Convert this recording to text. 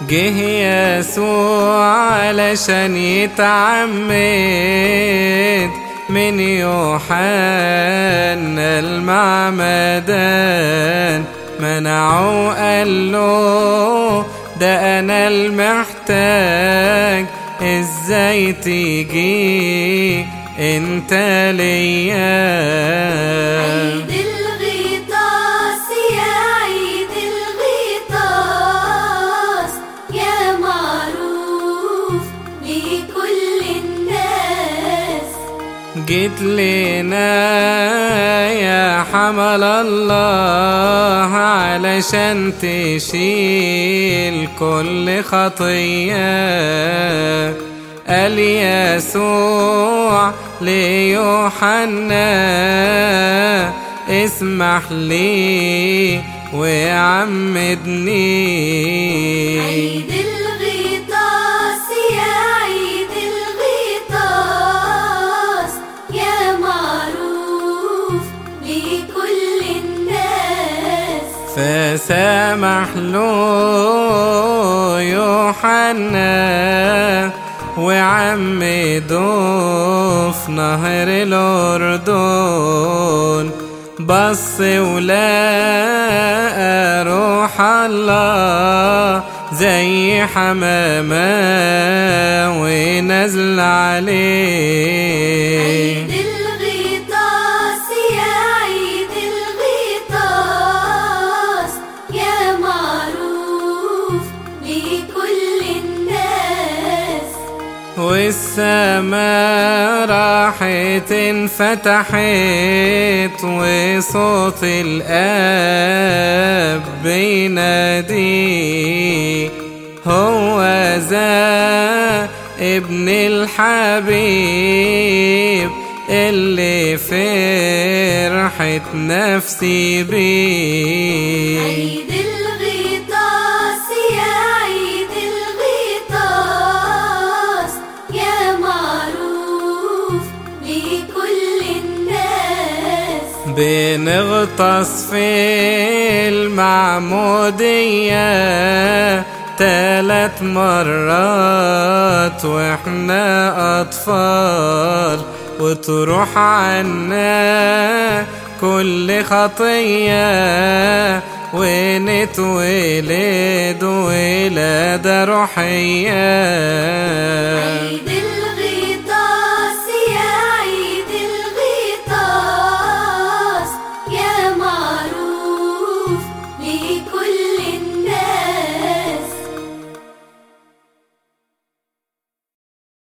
جه يسوع علشان يتعمد من يوحنا المعمدان منعه قال له ده انا المحتاج ازاي تيجي انت ليا عيد الغطاس يا عيد الغطاس يا معروف لكل الناس جيت لنا يا حمل الله علشان تشيل كل خطية قال يسوع ليوحنا اسمح لي وعمدني عيد الغطاس يا عيد الغطاس يا معروف لكل الناس فسامح له يوحنا وعمده في نهر الأردن بص ولقى روح الله زي حمامة ونزل عليه عيد الغطاس يا عيد الغطاس يا معروف لكل الناس والسماء راحت انفتحت وصوت الآب بينادي هو ذا ابن الحبيب اللي فرحت نفسي بيه عيد الغطاس يا عيد الغطاس يا معروف لكل الناس بنغطس في المعمودية تلات مرات واحنا أطفال وتروح عنا كل خطية ونتولد ولادة روحية عيد